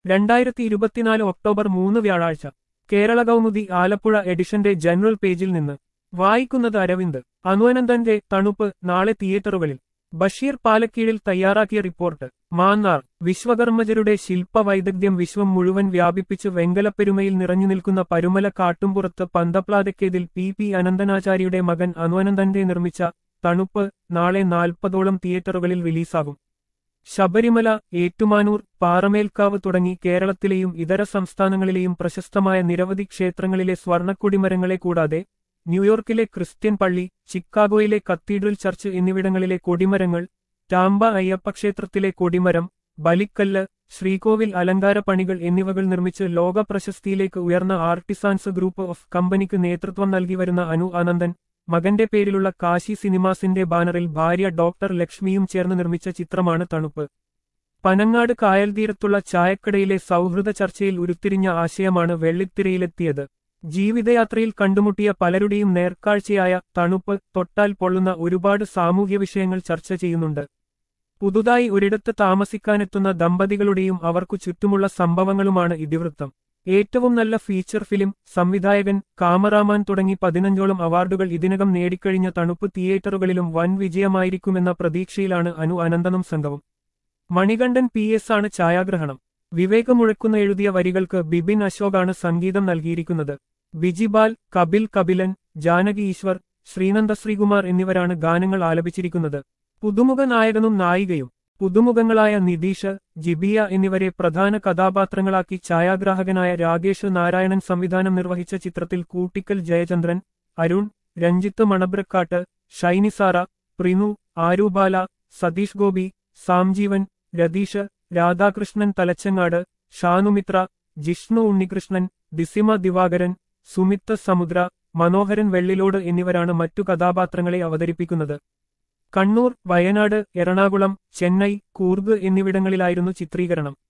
രണ്ടായിരത്തി ഇരുപത്തിനാല് ഒക്ടോബർ മൂന്ന് വ്യാഴാഴ്ച കേരള കൗമുദി ആലപ്പുഴ എഡിഷന്റെ ജനറൽ പേജിൽ നിന്ന് വായിക്കുന്നത് അരവിന്ദ് അനുവനന്ദന്റെ തണുപ്പ് നാളെ തിയേറ്ററുകളിൽ ബഷീർ പാലക്കീഴിൽ തയ്യാറാക്കിയ റിപ്പോർട്ട് മാന്നാർ വിശ്വകർമ്മജരുടെ ശില്പവൈദഗ്ധ്യം വിശ്വം മുഴുവൻ വ്യാപിപ്പിച്ച് വെങ്കലപ്പെരുമയിൽ നിറഞ്ഞു നിൽക്കുന്ന പരുമല കാട്ടുംപുറത്ത് പന്തപ്ലാതക്കേതിൽ പി പി അനന്തനാചാര്യയുടെ മകൻ അനുവനന്ദന്റെ നിർമ്മിച്ച തണുപ്പ് നാളെ നാൽപ്പതോളം തിയേറ്ററുകളിൽ റിലീസാകും ശബരിമല ഏറ്റുമാനൂർ പാറമേൽക്കാവ് തുടങ്ങി കേരളത്തിലെയും ഇതര സംസ്ഥാനങ്ങളിലെയും പ്രശസ്തമായ നിരവധി ക്ഷേത്രങ്ങളിലെ സ്വർണ്ണക്കൊടിമരങ്ങളെ കൂടാതെ ന്യൂയോർക്കിലെ ക്രിസ്ത്യൻ പള്ളി ചിക്കാഗോയിലെ കത്തീഡ്രൽ ചർച്ച് എന്നിവിടങ്ങളിലെ കൊടിമരങ്ങൾ ടാമ്പ അയ്യപ്പ ക്ഷേത്രത്തിലെ കൊടിമരം ബലിക്കല്ല് ശ്രീകോവിൽ അലങ്കാര പണികൾ എന്നിവകൾ നിർമ്മിച്ച് ലോക പ്രശസ്തിയിലേക്ക് ഉയർന്ന ആർട്ടിസാൻസ് ഗ്രൂപ്പ് ഓഫ് കമ്പനിക്ക് നേതൃത്വം നൽകി വരുന്ന അനു ആനന്ദൻ മകന്റെ പേരിലുള്ള കാശി സിനിമാസിന്റെ ബാനറിൽ ഭാര്യ ഡോക്ടർ ലക്ഷ്മിയും ചേർന്ന് നിർമ്മിച്ച ചിത്രമാണ് തണുപ്പ് പനങ്ങാട് കായൽ തീരത്തുള്ള ചായക്കടയിലെ സൗഹൃദ ചർച്ചയിൽ ഉരുത്തിരിഞ്ഞ ആശയമാണ് വെള്ളിത്തിരയിലെത്തിയത് ജീവിതയാത്രയിൽ കണ്ടുമുട്ടിയ പലരുടെയും നേർക്കാഴ്ചയായ തണുപ്പ് തൊട്ടാൽ പൊള്ളുന്ന ഒരുപാട് സാമൂഹ്യ വിഷയങ്ങൾ ചർച്ച ചെയ്യുന്നുണ്ട് പുതുതായി ഒരിടത്ത് താമസിക്കാനെത്തുന്ന ദമ്പതികളുടെയും അവർക്കു ചുറ്റുമുള്ള സംഭവങ്ങളുമാണ് ഇതിവൃത്തം ഏറ്റവും നല്ല ഫീച്ചർ ഫിലിം സംവിധായകൻ കാമറാമാൻ തുടങ്ങി പതിനഞ്ചോളം അവാർഡുകൾ ഇതിനകം നേടിക്കഴിഞ്ഞ തണുപ്പ് തിയേറ്ററുകളിലും വൻ വിജയമായിരിക്കുമെന്ന പ്രതീക്ഷയിലാണ് അനു അനന്തനും സംഘവും മണികണ്ഠൻ പി എസ് ആണ് ഛായാഗ്രഹണം വിവേകമുഴക്കുന്ന എഴുതിയ വരികൾക്ക് ബിബിൻ അശോകാണ് സംഗീതം നൽകിയിരിക്കുന്നത് ബിജിബാൽ കപിൽ കപിലൻ ജാനകി ഈശ്വർ ശ്രീനന്ദ ശ്രീകുമാർ എന്നിവരാണ് ഗാനങ്ങൾ ആലപിച്ചിരിക്കുന്നത് പുതുമുഖ നായകനും നായികയും പുതുമുഖങ്ങളായ നിതീഷ് ജിബിയ എന്നിവരെ പ്രധാന കഥാപാത്രങ്ങളാക്കി ഛായാഗ്രാഹകനായ രാകേഷ് നാരായണൻ സംവിധാനം നിർവഹിച്ച ചിത്രത്തിൽ കൂട്ടിക്കൽ ജയചന്ദ്രൻ അരുൺ രഞ്ജിത്ത് മണബ്രക്കാട്ട് ഷൈനിസാറ പ്രിനു ആരൂബാല സതീഷ് ഗോപി സാംജീവൻ രതീഷ് രാധാകൃഷ്ണൻ തലച്ചങ്ങാട് ഷാനുമിത്ര ജിഷ്ണു ഉണ്ണികൃഷ്ണൻ ദിസിമ ദിവാകരൻ സുമിത്ത് സമുദ്ര മനോഹരൻ വെള്ളിലോട് എന്നിവരാണ് മറ്റു കഥാപാത്രങ്ങളെ അവതരിപ്പിക്കുന്നത് കണ്ണൂർ വയനാട് എറണാകുളം ചെന്നൈ കൂർഗ് എന്നിവിടങ്ങളിലായിരുന്നു ചിത്രീകരണം